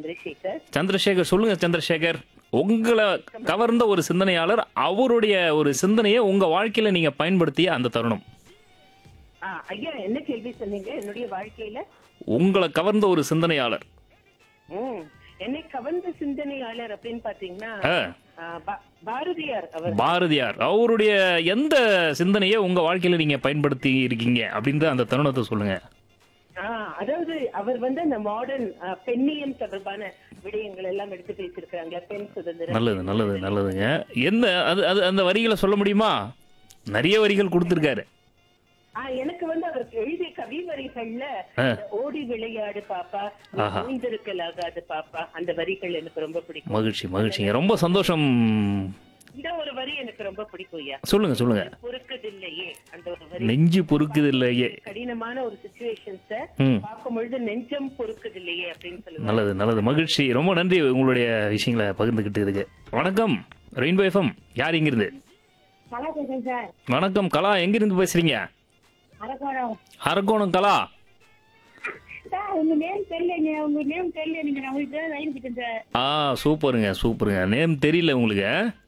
சந்திரசேகர் சந்திரசேகர் சொல்லுங்க சந்திரசேகர் உங்களை கவர்ந்த ஒரு சிந்தனையாளர் அவருடைய ஒரு சிந்தனையை உங்க வாழ்க்கையில நீங்க பயன்படுத்திய அந்த தருணம் ஆ, ஐயா என்ன கேள்வி சொன்னீங்க என்னுடைய வாழ்க்கையில உங்களை கவர்ந்த ஒரு சிந்தனையாளர் ம், என்னை கவர்ந்த சிந்தனையாளர் அப்படின்னு பாத்தீங்கன்னா ஆ, ஆ, பா- பாரதியார் அவர் பாரதியார் அவருடைய எந்த சிந்தனையை உங்க வாழ்க்கையில நீங்க பயன்படுத்தி இருக்கீங்க அப்படின்ற அந்த தருணத்தை சொல்லுங்க ஆ, அதாவது அவர் வந்து அந்த மாடர்ன் பெண்ணியம் தொடர்பான விடயங்கள் எல்லாம் எடுத்து பேசியிருக்கிறாங்க பெண் சுதந்திரம் நல்லது நல்லது நல்லதுங்க எந்த அது அது அந்த வரிகளை சொல்ல முடியுமா நிறைய வரிகள் கொடுத்துருக்காரு ஆ, எனக்கு வந்து அவர் எழுதிய கவிவரிகள்ல ஆ. ஓடி விளையாடு பாப்பா ஆஹா. ஓய்ந்திருக்கலாகாது பாப்பா அந்த வரிகள் எனக்கு ரொம்ப பிடிக்கும் மகிழ்ச்சி மகிழ்ச்சிங்க ரொம்ப சந்தோஷம் இந்த ஒரு வரி எனக்கு ரொம்ப பிடிக்கும் ஐயா சொல்லுங்க சொல்லுங்க பொறுக்குதில்லையே அந்த ஒரு வரி நெஞ்சு பொறுக்குது இல்லையே கடினமான ஒரு சுச்சுவேஷன்ஸ ம் பார்க்கும் பொழுது நெஞ்சம் பொறுக்குதில்லையே அப்படின்னு சொல்லுவாங்க நல்லது நல்லது மகிழ்ச்சி ரொம்ப நன்றி உங்களுடைய விஷயங்களை பகிர்ந்துக்கிட்டதுக்கு வணக்கம் ரெயின்போ எஃப்எம் யார் இங்கிருந்து வணக்கம் சார் வணக்கம் கலா எங்கிருந்து பேசுறீங்க அரக்கோணம் அரக்கோணம் கலா சார் உங்க நேம் தெரியலங்க உங்க நேம் தெரியல நீங்க நான் உங்களுக்கு தான் லைன் கிட்டேன் சார் ஆ சூப்பருங்க சூப்பருங்க நேம் தெரியல உங்களுக்கு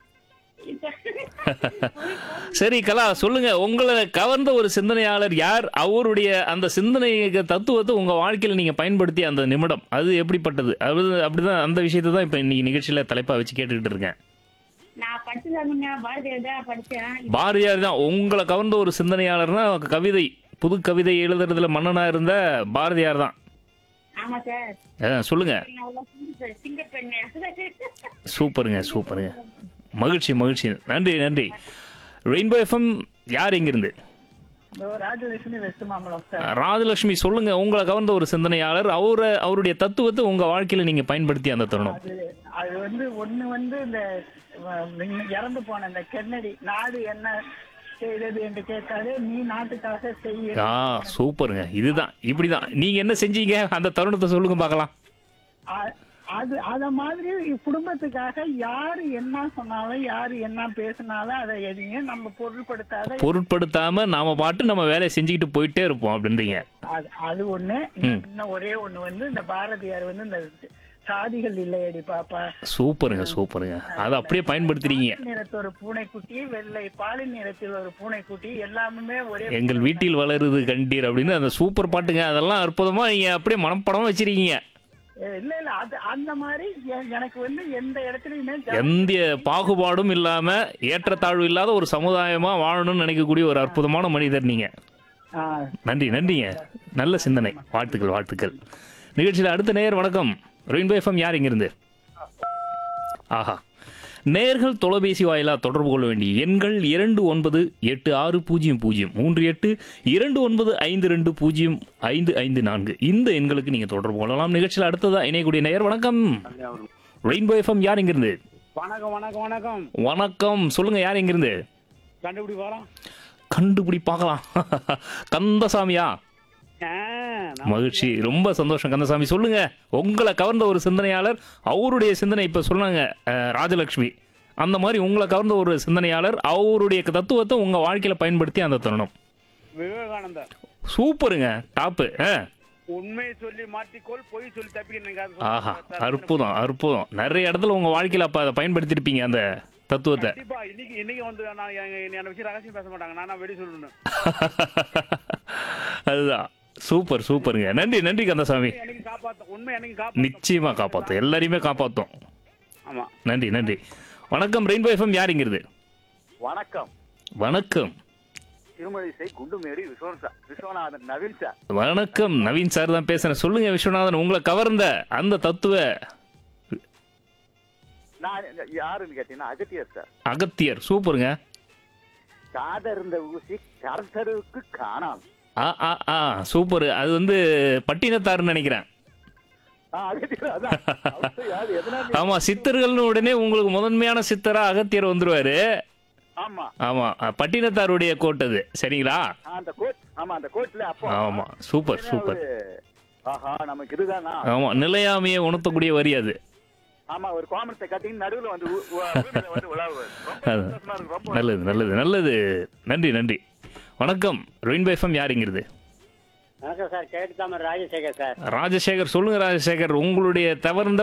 சரி கலா சொல்லுங்க உங்களை கவர்ந்த ஒரு சிந்தனையாளர் யார் அவருடைய அந்த சிந்தனை தத்துவத்தை உங்க வாழ்க்கையில நீங்க பயன்படுத்தி அந்த நிமிடம் அது எப்படிப்பட்டது அது அப்படிதான் அந்த விஷயத்தை தான் இப்ப இன்னைக்கு நிகழ்ச்சியில தலைப்பா வச்சு கேட்டுக்கிட்டு இருக்கேன் நான் படிச்சதானுங்க பாரதியார் தான் படிச்சேன் பாரதியார் தான் உங்களை கவர்ந்த ஒரு சிந்தனையாளர்னா கவிதை புது கவிதை எழுதுறதுல மன்னனா இருந்த பாரதியார் தான் ஆமா சார் ஆ, சொல்லுங்க நான் அவ்வளவு சிங்க- சார் சிங்க பெண்ணு சூப்பருங்க சூப்பருங்க மகிழ்ச்சி மகிழ்ச்சி நன்றி நன்றி ரெயின்போ எஃப்எம் யார் எங்கிருந்து ராஜலட்சுமி வெஸ்ட் மாம்பலம் சார் ராஜலட்சுமி சொல்லுங்க உங்களை கவர்ந்த ஒரு சிந்தனையாளர் அவரை அவருடைய தத்துவத்தை உங்க வாழ்க்கையில நீங்க பயன்படுத்தி அந்த தருணம் அது அது வந்து ஒண்ணு வந்து இந்த அஹ், மின்ன- இறந்து போன இந்த கென்னடி நாடு என்ன செய்தது என்று கேட்காது நீ நாட்டுக்காக செய்ய ஆ சூப்பருங்க இதுதான் இப்படிதான் நீங்க என்ன செஞ்சீங்க அந்த தருணத்தை சொல்லுங்க பார்க்கலாம் அ- அது அத மாதிரி குடும்பத்துக்காக யாரு என்ன சொன்னாலும் யாரு என்ன பேசினாலும் அதை எதையும் நம்ம பொருள்படுத்தாத பொருட்படுத்தாம நாம பாட்டு நம்ம வேலையை செஞ்சுக்கிட்டு போயிட்டே இருப்போம் அப்படின்றீங்க அது அது ஒண்ணு இன்னும் ஒரே ஒண்ணு வந்து இந்த பாரதியார் வந்து இந்த சாதிகள் இல்லையடி பாப்பா சூப்பருங்க சூப்பருங்க அதை அப்படியே பயன்படுத்துறீங்க நிறத்து ஒரு பூனைக்குட்டி வெள்ளை பாலின் நிறத்தில் ஒரு பூனைக்குட்டி எல்லாமே ஒரே எங்கள் வீட்டில் வளருது கண்டீர் அப்படின்னு அந்த சூப்பர் பாட்டுங்க அதெல்லாம் அற்புதமா நீங்க அப்படியே மனப்படமா வச்சிருக்கீங்க அஹ் இல்ல இல்ல அது அந்த மாதிரி எ- எனக்கு வந்து எந்த இடத்துலயுமே ஜா- எந்த பாகுபாடும் இல்லாம ஏற்றத்தாழ்வு இல்லாத ஒரு சமுதாயமா வாழணும்னு நினைக்கக்கூடிய ஒரு அற்புதமான மனிதர் நீங்க ஆஹ் நன்றி நன்றிங்க நல்ல சிந்தனை வாழ்த்துக்கள் வாழ்த்துக்கள் நிகழ்ச்சியில் அடுத்த நேயர் வணக்கம் ரெயின்போ எஃப்எம் யார் இங்கிருந்து ஆஹா நேர்கள் தொலைபேசி வாயிலா தொடர்பு கொள்ள வேண்டிய எண்கள் இரண்டு ஒன்பது எட்டு ஆறு பூஜ்ஜியம் பூஜ்ஜியம் மூன்று எட்டு இரண்டு ஒன்பது ஐந்து ரெண்டு பூஜ்ஜியம் ஐந்து ஐந்து நான்கு இந்த எண்களுக்கு நீங்க தொடர்பு கொள்ளலாம் நிகழ்ச்சியில் அடுத்ததா இணையக்கூடிய நேயர் வணக்கம் ரெயின்போ எஃப்எம் யார் இங்கிருந்து வணக்கம் வணக்கம் வணக்கம் வணக்கம் சொல்லுங்க யார் இங்கிருந்து கண்டுபிடி வரோம் கண்டுபிடி பார்க்கலாம் கந்தசாமியா மகிழ்ச்சி ரொம்ப சந்தோஷம் கந்தசாமி சொல்லுங்க உங்களை கவர்ந்த ஒரு சிந்தனையாளர் அவருடைய சிந்தனை இப்ப சொன்னாங்க அஹ், ராஜலட்சுமி அந்த மாதிரி உங்களை கவர்ந்த ஒரு சிந்தனையாளர் அவருடைய தத்துவத்தை உங்க வாழ்க்கையில பயன்படுத்தி அந்த தருணம் விவேகானந்தர் சூப்பருங்க டாப்பு உண்மையை சொல்லி மாட்டிக்கோள் பொய் சொல்லி தப்பிக்க ஆஹா அற்புதம் அற்புதம் நிறைய இடத்துல உங்க வாழ்க்கையில அப்ப அதை பயன்படுத்திருப்பீங்க அந்த தத்துவத்தை கண்டிப்பா இன்னைக்கு இன்னைக்கு வந்து நான் எங்க- என்ன விஷயம் ரகசியம் பேச மாட்டாங்க நான் வெடி சொல்லணும் அதுதான் சூப்பர் சூப்பருங்க நன்றி நன்றி கந்தசாமி எனக்கு காப்பாத்தும் உண்மை எனக்கு காப்பாத்தும் நிச்சயமா காப்பாத்தும் எல்லாரையுமே காப்பாத்தும் ஆமா நன்றி நன்றி வணக்கம் ரெயின்போ எஃப்எம் யாருங்கிறது வணக்கம் வணக்கம் திருமழிசை குண்டுமேடு விஸ்வன் சார் விஸ்வநாதன் நவீன் சார் வணக்கம் நவீன் சார் தான் பேசுறேன் சொல்லுங்க விஸ்வநாதன் உங்களை கவர்ந்த அந்த தத்துவ நான் இந்த- யாருன்னு கேட்டீங்கன்னா அகத்தியர் சார் அகத்தியர் சூப்பருங்க காதர்ந்த ஊசி கர்த்தருக்கு காணாம் ஆ ஆ ஆ சூப்பர் அது வந்து பட்டினத்தாருன்னு நினைக்கிறேன் ஆ, அகத்தியர் அதான் அவர் யாரு எதனால ஆமா சித்தர்கள்னு உடனே உங்களுக்கு முதன்மையான சித்தரா அகத்தியர் வந்துருவாரு ஆமா ஆமா பட்டினத்தாருடைய கோட் அது சரிங்களா ஆ, அந்த கோட் ஆமா அந்த கோட்ல அப்போ ஆமா சூப்பர் சூப்பர் அவரு, ஆஹா நமக்கு இதுதானா ஆமா நிலையாமையை உணர்த்தக்கூடிய வரி அது ஆமா ஒரு கோமரத்தை கட்டின்னு நடுவுல வந்து உ- உ- பூமியில வந்து உலாவுவார் ரொம்ப அது. சந்தோஷமா இருக்கு ரொம்ப நல்லது நல்லது நல்லது நன்றி நன்றி வணக்கம் ரெயின்போ எஃப்எம் யாருங்கிறது வணக்கம் சார் கேட்டுதாமர் ராஜசேகர் சார் ராஜசேகர் சொல்லுங்க ராஜசேகர் உங்களுடைய தவறுந்த